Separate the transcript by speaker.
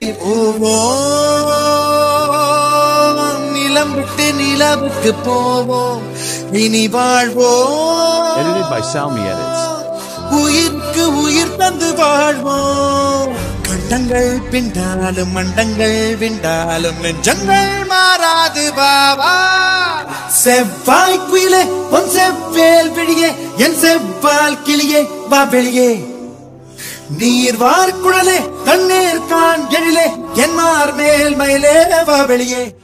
Speaker 1: போவோம் நிலம் விட்டு நிலவுக்கு போவோம் இனி வாழ்வோம்
Speaker 2: Edited by Salmi Edits.
Speaker 1: உயிருக்கு உயிர் தந்து வாழ்வோம் கண்டங்கள் பிண்டாலும் மண்டங்கள் விண்டாலும் நெஞ்சங்கள் மாறாது பாவா செவ்வாய் குயிலே பொன் செவ்வேல் வெளியே என் செவ்வால் கிளியே வா வெளியே நீர் வார் குழலே தண்ணீர் கான் எழிலே என் மார் மேல் மயிலே வா வெளியே